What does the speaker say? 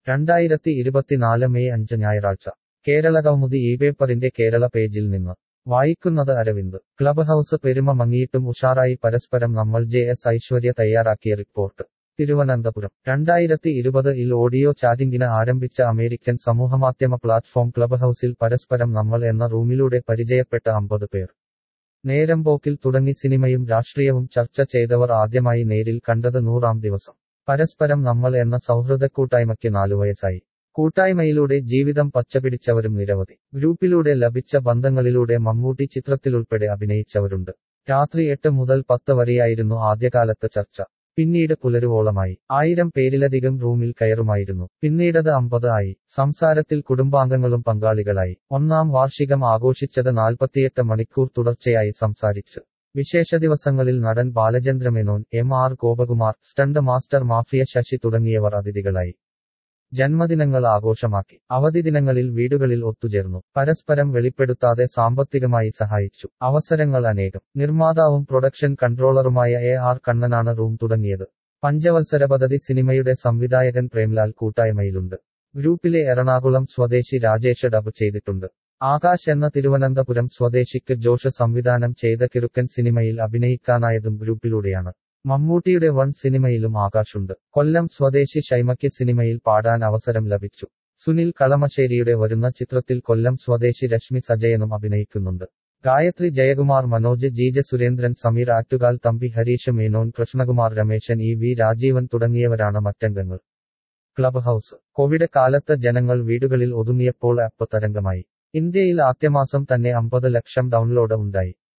രണ്ടായിരത്തി ഇരുപത്തിനാല് മെയ് അഞ്ച് ഞായറാഴ്ച കേരളകൗമുദി ഈ പേപ്പറിന്റെ കേരള പേജിൽ നിന്ന് വായിക്കുന്നത് അരവിന്ദ് ക്ലബ് ഹൗസ് പെരുമ മങ്ങിയിട്ടും ഉഷാറായി പരസ്പരം നമ്മൾ ജെ എസ് ഐശ്വര്യ തയ്യാറാക്കിയ റിപ്പോർട്ട് തിരുവനന്തപുരം രണ്ടായിരത്തി ഇരുപത് ഇൽ ഓഡിയോ ചാറ്റിംഗിന് ആരംഭിച്ച അമേരിക്കൻ സമൂഹമാധ്യമ പ്ലാറ്റ്ഫോം ക്ലബ് ഹൗസിൽ പരസ്പരം നമ്മൾ എന്ന റൂമിലൂടെ പരിചയപ്പെട്ട അമ്പത് പേർ നേരമ്പോക്കിൽ തുടങ്ങി സിനിമയും രാഷ്ട്രീയവും ചർച്ച ചെയ്തവർ ആദ്യമായി നേരിൽ കണ്ടത് നൂറാം ദിവസം പരസ്പരം നമ്മൾ എന്ന സൗഹൃദക്കൂട്ടായ്മയ്ക്ക് നാലു വയസ്സായി കൂട്ടായ്മയിലൂടെ ജീവിതം പച്ചപിടിച്ചവരും നിരവധി ഗ്രൂപ്പിലൂടെ ലഭിച്ച ബന്ധങ്ങളിലൂടെ മമ്മൂട്ടി ചിത്രത്തിലുൾപ്പെടെ അഭിനയിച്ചവരുണ്ട് രാത്രി എട്ട് മുതൽ പത്ത് വരെയായിരുന്നു ആദ്യകാലത്ത് ചർച്ച പിന്നീട് പുലരുവോളമായി ആയിരം പേരിലധികം റൂമിൽ കയറുമായിരുന്നു പിന്നീടത് അമ്പത് ആയി സംസാരത്തിൽ കുടുംബാംഗങ്ങളും പങ്കാളികളായി ഒന്നാം വാർഷികം ആഘോഷിച്ചത് നാൽപ്പത്തിയെട്ട് മണിക്കൂർ തുടർച്ചയായി സംസാരിച്ചു വിശേഷ ദിവസങ്ങളിൽ നടൻ Balachandra Menon M R Gopakumar stunt master mafia Sasi തുടങ്ങിയവർ അതിഥികളായി ജന്മദിനങ്ങൾ ആഘോഷമാക്കി അവധി ദിനങ്ങളിൽ വീടുകളിൽ ഒത്തുചേർന്നു പരസ്പരം വെളിപ്പെടുത്താതെ സാമ്പത്തികമായി സഹായിച്ചു അവസരങ്ങൾ അനേകം നിർമ്മാതാവും പ്രൊഡക്ഷൻ കൺട്രോളറുമായ എ ആർ കണ്ണനാണ് റൂം തുടങ്ങിയത് പഞ്ചവത്സര പദ്ധതി സിനിമയുടെ സംവിധായകൻ പ്രേംലാൽ കൂട്ടായ്മയിലുണ്ട് ഗ്രൂപ്പിലെ എറണാകുളം സ്വദേശി രാജേഷ് ഡബ് ചെയ്തിട്ടുണ്ട് ആകാശ് എന്ന തിരുവനന്തപുരം സ്വദേശിക്ക് ജോഷ് സംവിധാനം ചെയ്ത കിറുക്കൻ സിനിമയിൽ അഭിനയിക്കാനായതും ഗ്രൂപ്പിലൂടെയാണ് മമ്മൂട്ടിയുടെ വൺ സിനിമയിലും ആകാശുണ്ട് കൊല്ലം സ്വദേശി ഷൈമയ്ക്ക് സിനിമയിൽ പാടാൻ അവസരം ലഭിച്ചു സുനിൽ കളമശ്ശേരിയുടെ വരുന്ന ചിത്രത്തിൽ കൊല്ലം സ്വദേശി രശ്മി സജയനും അഭിനയിക്കുന്നുണ്ട് ഗായത്രി ജയകുമാർ മനോജ് ജീജ സുരേന്ദ്രൻ സമീർ ആറ്റുകാൽ തമ്പി ഹരീഷ് മേനോൻ കൃഷ്ണകുമാർ രമേശൻ ഇ വി രാജീവൻ തുടങ്ങിയവരാണ് മറ്റംഗങ്ങൾ ക്ലബ് ഹൗസ് കോവിഡ് കാലത്ത് ജനങ്ങൾ വീടുകളിൽ ഒതുങ്ങിയപ്പോൾ ആപ്പ് തരംഗമായി ഇന്ത്യയിൽ ആദ്യമാസം തന്നെ അമ്പത് ലക്ഷം ഡൗൺലോഡ് ഉണ്ടായി